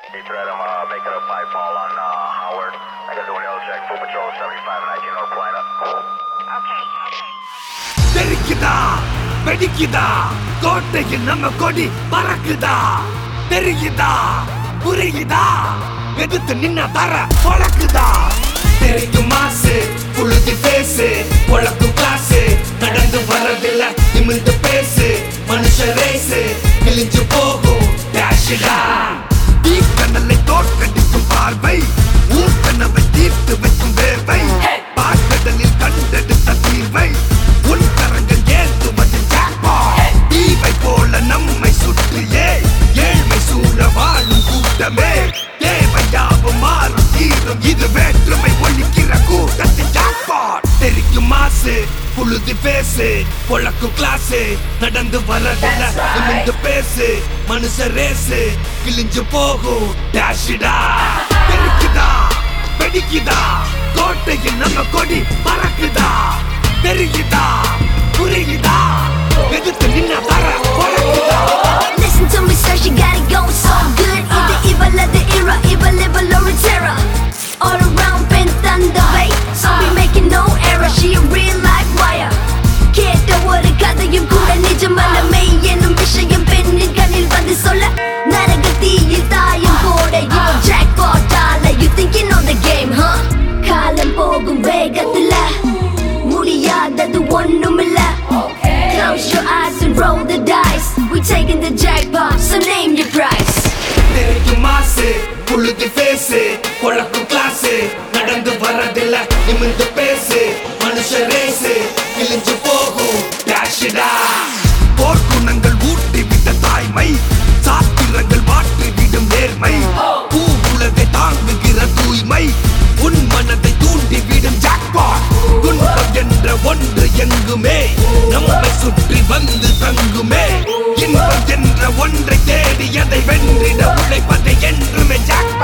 Detroit, I'm uh, making a pipe fall on uh, Howard. I gotta do an L check. Full patrol 75 and 19 North Plano. Okay, okay. தெரிக்குதா வெடிக்குதா கோட்டையில் நம்ம கொடி பறக்குதா தெரியுதா புரியுதா எதிர்த்து நின்ன தர பொழக்குதா தெரிக்கும் மாசு புழுதி பேசு பொழக்கும் காசு நடந்து வரதில்ல நிமிர்ந்து பேசு மனுஷ ரேசு கிழிஞ்சு போகும் டேஷிடா தீக்கனலை தோற்கடிக்கும் பார்வை ஊக்கனவை தீர்த்து வைக்கும் வேர்வை பாக்கடலில் கண்டெடுத்த தீர்வை உன் கரங்கள் ஏந்துவது jackpot. தீவை போல நம்மை சுற்றியே ஏழ்மை சூழ வாழும் கூட்டமே தேவையாவும் மாறும் தீரும் இது வேற்றுமை ஒழிக்கிற கூட்டத்தின் jackpot. தெரிக்கும் மாசு புழுதி பேசு பொழக்கும் கிளாஸு நடந்து வரதில்ல நிமிந்து பேசு மனுஷ ரேசு கிழிஞ்சு போகும் டேஷிடா தெரிக்குதா வெடிக்குதா கோட்டையில் நம்ம கொடி பறக்குதா தெரியுதா புரியுதா எதிர்த்து நின்ன தர பொழக்குதா Listen to me, sir, she got it going so good. Either evil of the era, evil, evil, or a terror. All around, been thunder, bay. So we making no error. She a real life wire. கேட்ட ஒரு கதையும் கூட நிஜமல்ல மெய் என்னும் விஷயம் பெண்ணின் கண்ணில் வந்து சொல்ல நரக தீயில் தாயம் போட இவன் jackpot ஆல you think you know the game huh காலம் போகும் வேகத்துல முடியாதது ஒண்ணுமில்ல Close your eyes and roll the dice. We taking the jackpot, so name your price. தெரிக்கும் மாசு புழுதி பேசு பொழக்கும் கிளாஸு நடந்து வரதில்ல நிமிந்து பேசு மனுஷ ரேசு கிழிஞ்சு போகும் டேஷிடா போர்க்குணங்கள் ஊட்டி விட்ட தாய்மை சாத்திரங்கள் மாற்றி விடும் நேர்மை பூ உலகை தாங்குகிற தூய்மை உன் மனதை தூண்டி விடும் ஜாக்பாட் துன்பம் என்ற ஒன்று எங்குமே நம்மை சுற்றி வந்து தங்குமே இன்பம் என்ற ஒன்றை தேடி அதை வென்றிட உழைப்பதை என்றுமே ஜாக்பாட்